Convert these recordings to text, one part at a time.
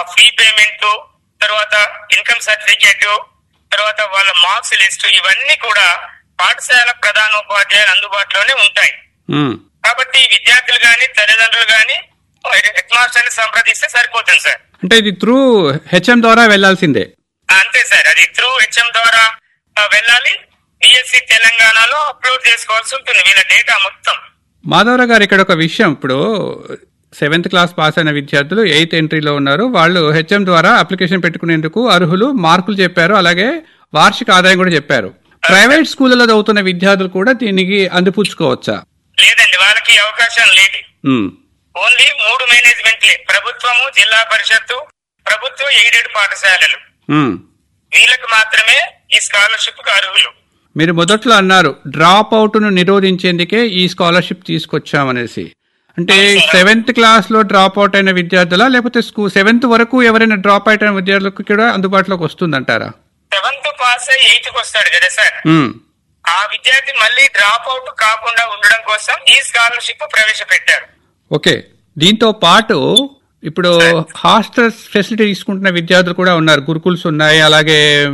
Fee payment తర్వాత income certificate తర్వాత వాళ్ళ మార్క్స్ లిస్ట్ ఇవన్నీ కూడా పాఠశాల ప్రధానోపాధ్యాయులు అందుబాటులోనే ఉంటాయి ఉమ్. కాబట్టి విద్యార్థులు గాని తల్లిదండ్రులు గాని హెడ్ మాస్టర్ ని సంప్రదిస్తే సరిపోతుంది సార్ అంటే ఇది త్రూ హెచ్ఎం ద్వారా వెళ్లాల్సిందే అంతే సార్ అది త్రూ హెచ్ఎం ద్వారా ఆ, వెళ్ళాలి బిఎస్సి తెలంగాణలో అప్లోడ్ చేసుకోవాల్సి ఉంటుంది వీళ్ళ డేటా మొత్తం మాధవరావు గారు ఇక్కడ ఒక విషయం ఇప్పుడు సెవెంత్ క్లాస్ పాస్ అయిన విద్యార్థులు ఎయిత్ ఎంట్రీలో ఉన్నారు వాళ్ళు హెచ్ఎం ద్వారా అప్లికేషన్ పెట్టుకునేందుకు అర్హులు మార్కులు చెప్పారు అలాగే వార్షిక ఆదాయం కూడా చెప్పారు ప్రైవేట్ స్కూళ్ళలో చదువుతున్న విద్యార్థులు కూడా దీనికి అందిపుచ్చుకోవచ్చా లేదండి వాళ్ళకి ఈ అవకాశం లేదు ఉమ్. ఓన్లీ మూడు మేనేజ్మెంట్లే ప్రభుత్వము జిల్లా పరిషత్తు ప్రభుత్వ ఎయిడెడ్ పాఠశాలలు ఉమ్. వీళ్ళకి మాత్రమే ఈ స్కాలర్షిప్ కు అర్హులు మీరు మొదట్లో అన్నారు డ్రాప్ అవుట్ ను నిరోధించేందుకే ఈ స్కాలర్షిప్ తీసుకొచ్చామనేసి అంటే సెవెంత్ క్లాస్ లో డ్రాప్ అవుట్ అయిన విద్యార్థులా లేకపోతే స్కూల్ సెవెంత్ వరకు ఎవరైనా డ్రాప్ అవుట్ అయిన విద్యార్థులకు కూడా అందుబాటులోకి వస్తుందంటారా సెవెంత్ పాస్ అయ్యి ఎయిత్ కి వస్తాడు కదా సార్ ఉమ్. ఆ విద్యార్థి మళ్ళీ డ్రాప్ అవుట్ కాకుండా ఉండడం కోసం ఈ స్కాలర్షిప్ ప్రవేశపెట్టారు ఓకే దీంతో పాటు ఇప్పుడు హాస్టల్స్ ఫెసిలిటీ తీసుకుంటున్న విద్యార్థులు కూడా ఉన్నారు గురుకుల్స్ ఉన్నాయి అలాగే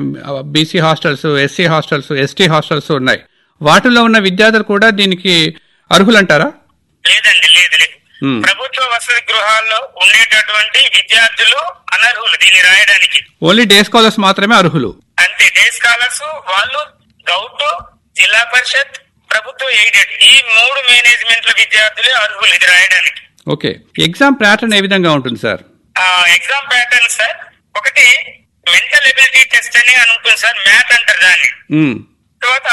BC hostels SC hostels ST hostels ఉన్నాయి వాటిలో ఉన్న విద్యార్థులు కూడా దీనికి అర్హులంటారా లేదండి లేదు లేదు Hmm. ప్రభుత్వ వసతి గృహాల్లో ఉండేటటువంటి విద్యార్థులు అనర్హులు దీన్ని రాయడానికి ఓన్లీ డే స్కాలర్స్ మాత్రమే అర్హులు అంతే డే స్కాలర్స్ వాళ్ళు గౌట్ జిల్లా పరిషత్ ప్రభుత్వ ఎయిడెడ్ ఈ మూడు మేనేజ్మెంట్ల విద్యార్థులే అర్హులు ఇది రాయడానికి ఓకే ఎగ్జామ్ ప్యాటర్న్ ఏ విధంగా ఉంటుంది సార్ ఆ ఎగ్జామ్ ప్యాటర్న్ సార్ ఒకటి మెంటల్ ఎబిలిటీ టెస్ట్ అని అని ఉంటుంది సార్ మ్యాథ్ అంటారు దాన్ని ఉమ్, తర్వాత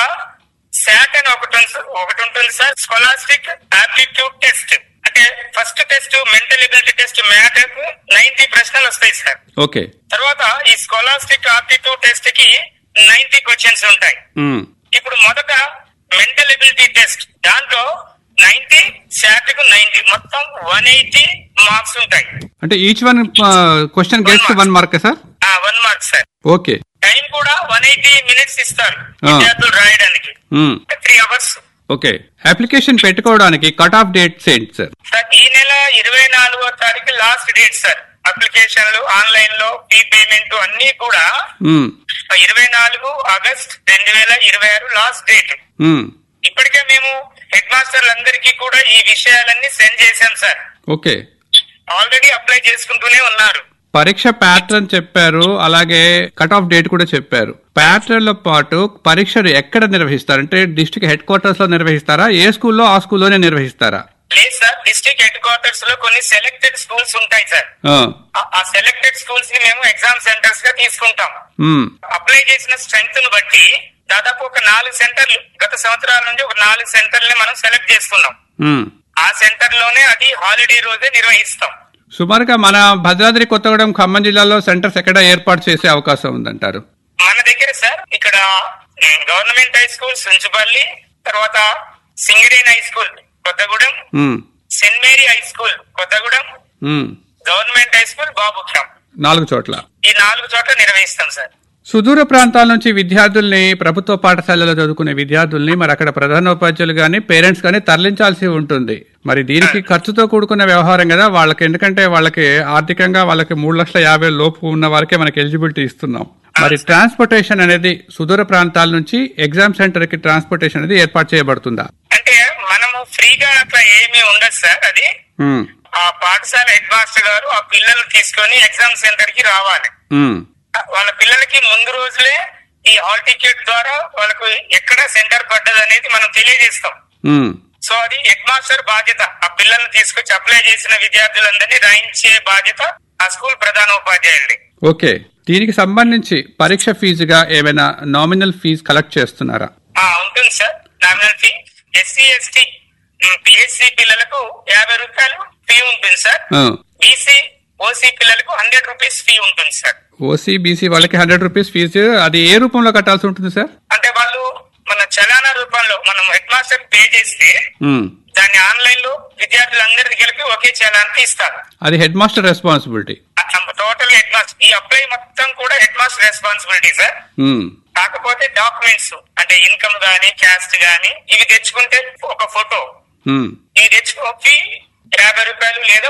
శాట్ అని ఒకటి ఉంది- ఒకటి ఉంటుంది సార్ స్కాలాస్టిక్ ఆప్టిట్యూడ్ టెస్ట్ అంటే first test mental ability test math ninety ప్రశ్నలు వస్తాయి సార్ ఓకే తర్వాత ఈ స్కాలాస్టిక్ ఆప్టిట్యూడ్ టెస్ట్ కి నైన్టీ క్వశ్చన్స్ ఉంటాయి ఉమ్, ఇప్పుడు మొదట మెంటల్ ఎబిలిటీ టెస్ట్ దాంట్లో నైన్టీ శాట్ కు నైన్టీ మొత్తం వన్ ఎయిటీ మార్క్స్ ఉంటాయి అంటే each one question gets one mark sir one mark sir okay time కూడా వన్ ఎయిటీ మినిట్స్ ఇస్తారు ఆ. విద్యార్థులు రాయడానికి um, three hours okay application పెట్టుకోవడానికి కట్ ఆఫ్ డేట్ ఏంటి సార్ సార్ ఈ నెల ఇరవై నాలుగో తారీఖు లాస్ట్ డేట్ సార్ అప్లికేషన్లు ఆన్లైన్ లో ఫీ పేమెంట్ అన్ని కూడా ఉమ్, ఇరవై నాలుగు ఆగస్ట్ రెండు వేల ఇరవై ఆరు లాస్ట్ డేట్ ఉమ్, ఇప్పటికే మేము హెడ్ మాస్టర్లందరికీ కూడా ఈ విషయాలన్నీ సెండ్ చేశాం సార్ ఓకే ఆల్రెడీ అప్లై చేసుకుంటూనే ఉన్నారు పరీక్ష ప్యాటర్న్ చెప్పారు అలాగే కట్ ఆఫ్ డేట్ కూడా చెప్పారు ప్యాటర్న్ లో పాటు పరీక్షలు ఎక్కడ నిర్వహిస్తారు అంటే డిస్ట్రిక్ట్ హెడ్ క్వార్టర్స్ లో నిర్వహిస్తారా ఏ స్కూల్లో ఆ స్కూల్లోనే నిర్వహిస్తారా లేదు సార్ డిస్ట్రిక్ట్ హెడ్ క్వార్టర్స్ లో కొన్ని సెలెక్టెడ్ స్కూల్స్ ఉంటాయి సార్ ఆ, ఆ- ఆ సెలెక్టెడ్ స్కూల్స్ ని మేము ఎగ్జామ్ సెంటర్స్ గా తీసుకుంటాం ఉమ్, అప్లై చేసిన స్ట్రెంగ్త్ ను బట్టి దాదాపు ఒక నాలుగు సెంటర్లు గత సంవత్సరాల నుంచి ఒక నాలుగు సెంటర్లని మనం సెలెక్ట్ చేసుకున్నాం ఉమ్. ఆ సెంటర్ లోనే అది హాలిడే రోజే నిర్వహిస్తాం సుమారుగా మన భద్రాద్రి కొత్తగూడెం ఖమ్మం జిల్లాలో సెంటర్స్ ఎక్కడ ఏర్పాటు చేసే అవకాశం ఉందంటారు మన దగ్గర సార్ ఇక్కడ um, government high school Sunchupalli తర్వాత Singareni high school Kothagudem um, saint Mary high school Kothagudem um. Government high school బాబుఖ్యం నాలుగు చోట్ల ఈ నాలుగు చోట్ల నిర్వహిస్తాం సార్ సుదూర ప్రాంతాల నుంచి విద్యార్థుల్ని ప్రభుత్వ పాఠశాలలో చదువుకునే విద్యార్థుల్ని మరి అక్కడ ప్రధానోపాధ్యాయులు గాని పేరెంట్స్ గాని తరలించాల్సి ఉంటుంది మరి దీనికి ఖర్చుతో కూడుకున్న వ్యవహారం కదా వాళ్ళకి ఎందుకంటే వాళ్ళకి ఆర్థికంగా వాళ్ళకి మూడు లక్షల యాభై లోపు ఉన్న వారికే మనకి ఎలిజిబిలిటీ ఇస్తున్నాం మరి ట్రాన్స్పోర్టేషన్ అనేది సుదూర ప్రాంతాల నుంచి ఎగ్జామ్ సెంటర్ కి ట్రాన్స్పోర్టేషన్ అనేది ఏర్పాటు చేయబడుతుందా అంటే మనము ఫ్రీగా అట్లా ఏమీ ఉండదు సార్ అది ఉమ్, ఆ పాఠశాల హెడ్ మాస్టర్ గారు ఆ పిల్లలు తీసుకొని ఎగ్జామ్ సెంటర్ కి రావాలి ఉమ్, వాళ్ళ పిల్లలకి ముందు రోజులే ఈ హాల్ టికెట్ ద్వారా వాళ్ళకు ఎక్కడ సెంటర్ పడ్డది అనేది మనం తెలియజేస్తాం ఉమ్. సో అది హెడ్ మాస్టర్ బాధ్యత ఆ పిల్లల్ని తీసుకొచ్చి అప్లై చేసిన విద్యార్థులందరినీ రాయించే బాధ్యత ఆ స్కూల్ ప్రధానోపాధ్యాయుడి ఓకే దీనికి సంబంధించి పరీక్ష ఫీజుగా ఏమైనా నామినల్ ఫీజు కలెక్ట్ చేస్తున్నారా ఆ, ఉంటుంది sir nominal fee SC ST PHC పిల్లలకు యాభై రూపాయలు ఫీ ఉంటుంది సార్ ఆ. బీసీ ఓసీ పిల్లలకు హండ్రెడ్ రూపీస్ ఫీ ఉంటుంది సార్ ఓసీ బీసీ వాళ్ళకి హండ్రెడ్ రూపీస్ ఫీజు అది ఏ రూపంలో కట్టాల్సి ఉంటుంది సార్ అంటే వాళ్ళు మన చలానా రూపంలో మనం హెడ్ మాస్టర్ పే చేస్తే ఉమ్. దాన్ని ఆన్లైన్ లో విద్యార్థులందరికీ కలిపి ఒకే చలానికి ఇస్తారు అది head master responsibility total head master ఈ అప్లై మొత్తం కూడా head master responsibility sir um. కాకపోతే డాక్యుమెంట్స్ అంటే ఇన్కమ్ గానీ క్యాస్ట్ గానీ ఇవి తెచ్చుకుంటే ఒక ఫోటో ఉమ్. ఇవి తెచ్చుకోకి యాభై రూపాయలు లేదా